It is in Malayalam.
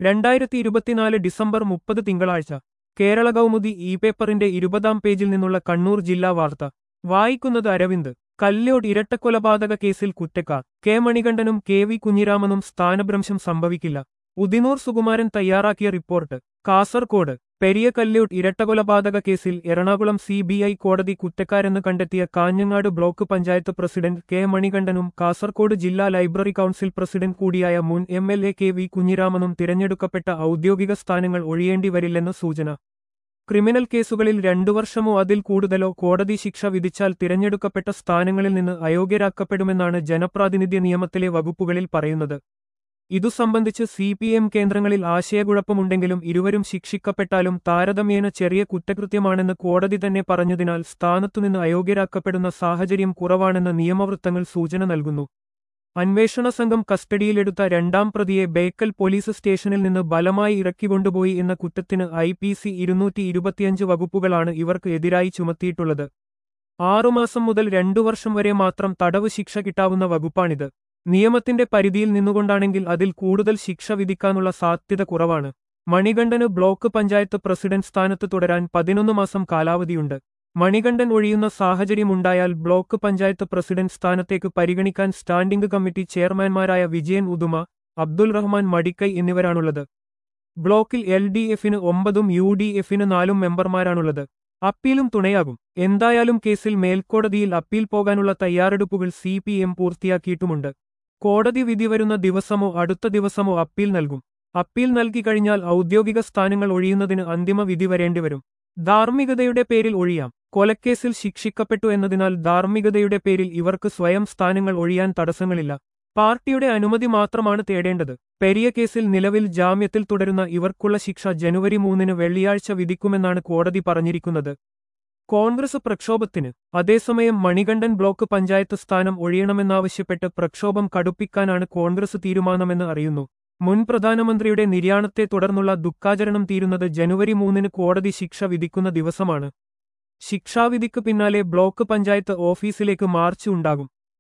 രണ്ടായിരത്തി ഇരുപത്തിനാല് ഡിസംബർ മുപ്പത് തിങ്കളാഴ്ച കേരള കൗമുദി ഇ പേപ്പറിന്റെ ഇരുപതാം പേജിൽ നിന്നുള്ള കണ്ണൂർ ജില്ലാ വാർത്ത വായിക്കുന്നത് അരവിന്ദ് കല്യോട് ഇരട്ടക്കൊലപാതക കേസിൽ കുറ്റക്കാർ കെ മണികണ്ഠനും കെ വി കുഞ്ഞിരാമനും സ്ഥാനഭ്രംശം സംഭവിക്കില്ല ഉദിനൂർ സുകുമാരൻ തയ്യാറാക്കിയ റിപ്പോർട്ട് കാസർകോട് പെരിയ കല്യോട്ട് ഇരട്ടകൊലപാതക കേസിൽ എറണാകുളം സി ബി ഐ കോടതി കുറ്റക്കാരെന്ന് കണ്ടെത്തിയ Kanhangad block panchayat president K മണികണ്ഠനും കാസർകോട് ജില്ലാ ലൈബ്രറി കൌൺസിൽ പ്രസിഡന്റ് കൂടിയായ മുൻ M L A K V കുഞ്ഞിരാമനും തിരഞ്ഞെടുക്കപ്പെട്ട ഔദ്യോഗിക സ്ഥാനങ്ങൾ ഒഴിയേണ്ടി വരില്ലെന്ന് സൂചന ക്രിമിനൽ കേസുകളിൽ രണ്ടു വർഷമോ അതിൽ കൂടുതലോ കോടതി ശിക്ഷ വിധിച്ചാൽ തിരഞ്ഞെടുക്കപ്പെട്ട സ്ഥാനങ്ങളിൽ നിന്ന് അയോഗ്യരാക്കപ്പെടുമെന്നാണ് ജനപ്രാതിനിധ്യ നിയമത്തിലെ വകുപ്പുകളിൽ പറയുന്നത് ഇതു സംബന്ധിച്ച് സി പി എം കേന്ദ്രങ്ങളിൽ ആശയക്കുഴപ്പമുണ്ടെങ്കിലും ഇരുവരും ശിക്ഷിക്കപ്പെട്ടാലും താരതമ്യേന ചെറിയ കുറ്റകൃത്യമാണെന്ന് കോടതി തന്നെ പറഞ്ഞതിനാൽ സ്ഥാനത്തുനിന്ന് അയോഗ്യരാക്കപ്പെടുന്ന സാഹചര്യം കുറവാണെന്ന് നിയമവൃത്തങ്ങൾ സൂചന നൽകുന്നു അന്വേഷണ സംഘം കസ്റ്റഡിയിലെടുത്ത രണ്ടാം പ്രതിയെ ബേക്കൽ പോലീസ് സ്റ്റേഷനിൽ നിന്ന് ബലമായി ഇറക്കിക്കൊണ്ടുപോയി എന്ന കുറ്റത്തിന് ഐ പി സി ഇരുന്നൂറ്റി ഇരുപത്തിയഞ്ച് വകുപ്പുകളാണ് ഇവർക്ക് എതിരായി ചുമത്തിയിട്ടുള്ളത് ആറുമാസം മുതൽ രണ്ടു വർഷം വരെ മാത്രം തടവ് ശിക്ഷ കിട്ടാവുന്ന വകുപ്പാണിത് നിയമത്തിന്റെ പരിധിയിൽ നിന്നുകൊണ്ടാണെങ്കിൽ അതിൽ കൂടുതൽ ശിക്ഷ വിധിക്കാനുള്ള സാധ്യത കുറവാണ് മണികണ്ഠന് ബ്ലോക്ക് പഞ്ചായത്ത് പ്രസിഡന്റ് സ്ഥാനത്ത് തുടരാൻ പതിനൊന്ന് മാസം കാലാവധിയുണ്ട് മണികണ്ഠൻ ഒഴിയുന്ന സാഹചര്യമുണ്ടായാൽ ബ്ലോക്ക് പഞ്ചായത്ത് പ്രസിഡന്റ് സ്ഥാനത്തേക്ക് പരിഗണിക്കാൻ സ്റ്റാൻഡിംഗ് കമ്മിറ്റി ചെയർമാൻമാരായ വിജയൻ ഉദുമ അബ്ദുൽ റഹ്മാൻ മടിക്കൈ എന്നിവരാണുള്ളത് ബ്ലോക്കിൽ എൽ ഡി എഫിന് ഒമ്പതും യു ഡി എഫിന് നാലും മെമ്പർമാരാണുള്ളത് അപ്പീലും തുണയാകും എന്തായാലും കേസിൽ മേൽക്കോടതിയിൽ അപ്പീൽ പോകാനുള്ള തയ്യാറെടുപ്പുകൾ സി പി എം പൂർത്തിയാക്കിയിട്ടുമുണ്ട് കോടതി വിധി വരുന്ന ദിവസമോ അടുത്ത ദിവസമോ അപ്പീൽ നൽകും അപ്പീൽ നൽകിക്കഴിഞ്ഞാൽ ഔദ്യോഗിക സ്ഥാനങ്ങൾ ഒഴിയുന്നതിന് അന്തിമ വിധി വരേണ്ടിവരും ധാർമ്മികതയുടെ പേരിൽ ഒഴിയാം കൊലക്കേസിൽ ശിക്ഷിക്കപ്പെട്ടു എന്നതിനാൽ ധാർമ്മികതയുടെ പേരിൽ ഇവർക്ക് സ്വയം സ്ഥാനങ്ങൾ ഒഴിയാൻ തടസ്സങ്ങളില്ല പാർട്ടിയുടെ അനുമതി മാത്രമാണ് തേടേണ്ടത് പെരിയ കേസിൽ നിലവിൽ ജാമ്യത്തിൽ തുടരുന്ന ഇവർക്കുള്ള ശിക്ഷ ജനുവരി മൂന്നിന് വെള്ളിയാഴ്ച വിധിക്കുമെന്നാണ് കോടതി പറഞ്ഞിരിക്കുന്നത് കോൺഗ്രസ് പ്രക്ഷോഭത്തിന് അതേസമയം മണികണ്ഠൻ ബ്ലോക്ക് പഞ്ചായത്ത് സ്ഥാനം ഒഴിയണമെന്നാവശ്യപ്പെട്ട് പ്രക്ഷോഭം കടുപ്പിക്കാനാണ് കോൺഗ്രസ് തീരുമാനമെന്ന് അറിയുന്നു മുൻ പ്രധാനമന്ത്രിയുടെ നിര്യാണത്തെ തുടർന്നുള്ള ദുഃഖാചരണം തീരുന്നത് ജനുവരി മൂന്നിന് കോടതി ശിക്ഷ വിധിക്കുന്ന ദിവസമാണ് ശിക്ഷാവിധിക്ക് പിന്നാലെ ബ്ലോക്ക് പഞ്ചായത്ത് ഓഫീസിലേക്ക് മാർച്ച് ഉണ്ടാകും